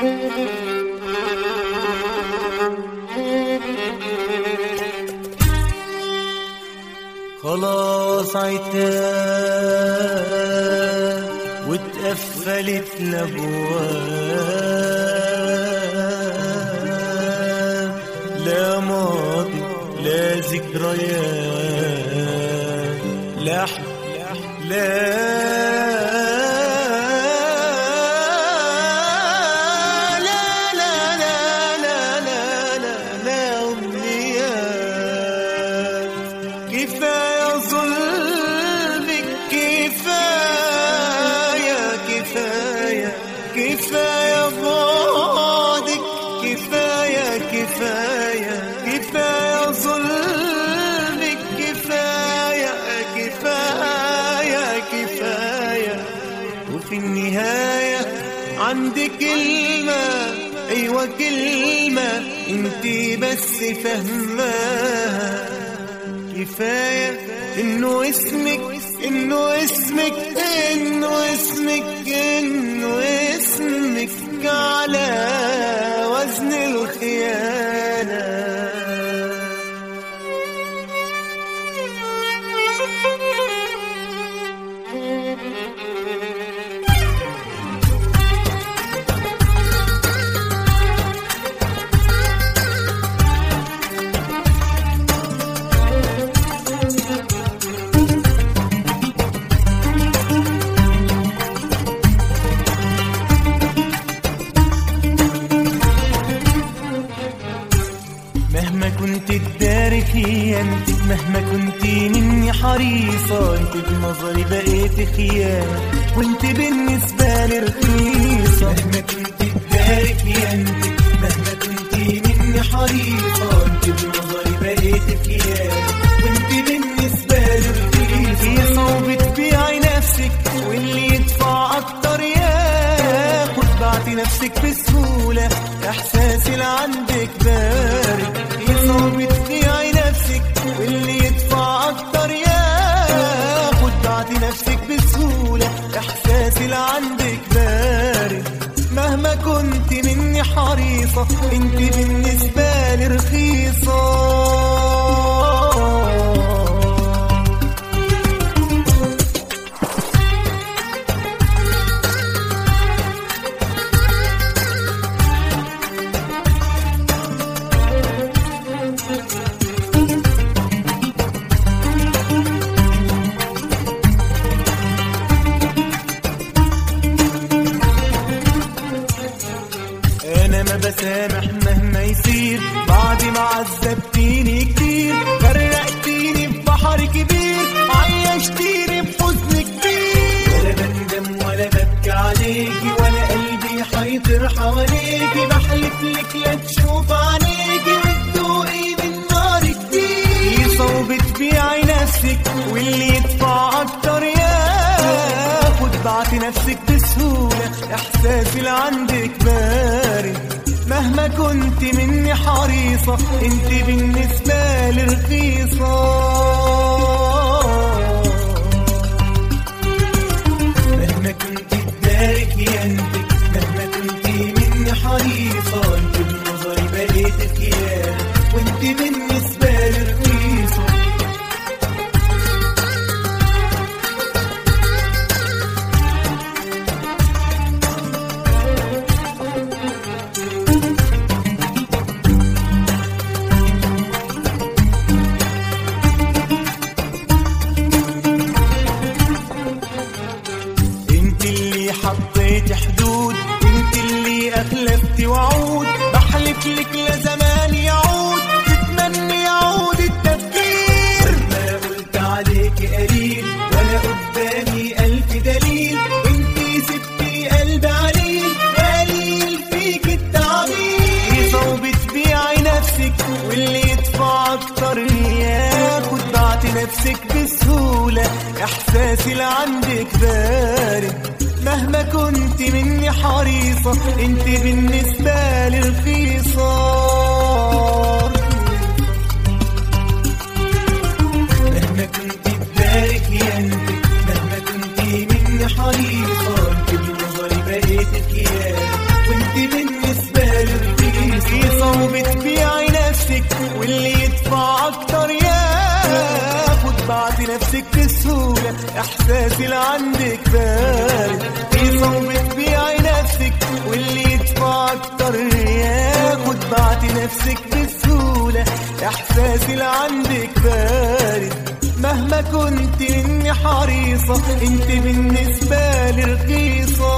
خلاص عتاب واتقفلت الابواب لا ماضي لا ذكريات لا حب لا لا لا لا لا لا لا لا أمنيات كفاية ظلمك كفاية كفاية كفاية بعدك كفاية كفاية كفاية ظلمك كفاية كفاية كفاية وفي النهاية عندك كلمة أيوة كلمة انتي بس فهماها كفاية انه اسمك انه اسمك انه اسمك انه اسمك على وزن الخيانة مهما كنت تداري خيانتك مهما كنت مني حريصة انت بنظري بقيت خيانة وانت بالنسبة لي رخيصة مهما كنت تداري خيانتك مهما كنت مني حريصة انت بنظري بقيت خيانة وانت بالنسبة لي رخيصة وبتبيعي نفسك واللي يدفع اكتر ياخد بعتي نفسك بسهولة احساسي اللي عندك بارد يصاب تبيعي نفسك واللي يدفع اكتر ياخد بعتي نفسك بسهولة احساسي اللي عندك بارد مهما كنت مني حريصة انت بالنسبة لي رخيصة انا ما بسامح مهما يصير بعد ما عذبتيني كتير غرقتيني في بحر كبير عيشتيني بحزن كبير ولا بندم ولا ببكي عليكي ولا قلبي حيطير حواليكي بحلف لك لا تشوف عينيكي وتدوقي من نار كتير صوب تبيعي نفسك واللي يدفع اكتر ياخد بعتي نفسك بسهولة احساسي اللي عندك بارد مهما كنت مني حريصة انت بالنسبة لي رخيصة مهما كنت تداري خيانتك مهما كنت مني حريصة انت بنظري بقيت خيانة وانت بالنسبة لي رخيصة انت اللي حطيت حدود انت اللي اخلفت وعود بحلف لك لزمان يعود تتمني يعود التفكير ما قلت عليك قليل ولا قدامي الف دليل انت سبتي قلب عليل قليل فيك التعبير صوب تبيعي نفسك واللي يدفع اكتر ياخد بعتي نفسك بسهولة احساسي اللي عندك بارد مهما كنت مني حريصة انت بالنسبة لي رخيصة مهما كنت تداري خيانتك مهما كنت مني حريصة انت بنظري بقيت خيانة وانت بالنسبة واللي يدفع اكتر ياخد بعد نفسك بسهولة احساسي اللي عندك بارد في صوبة بيعي نفسك واللي يدفع اكتر ياخد بعد نفسك بسهولة احساسي اللي عندك بارد مهما كنت اني حريصة انت بالنسبة لي رخيصة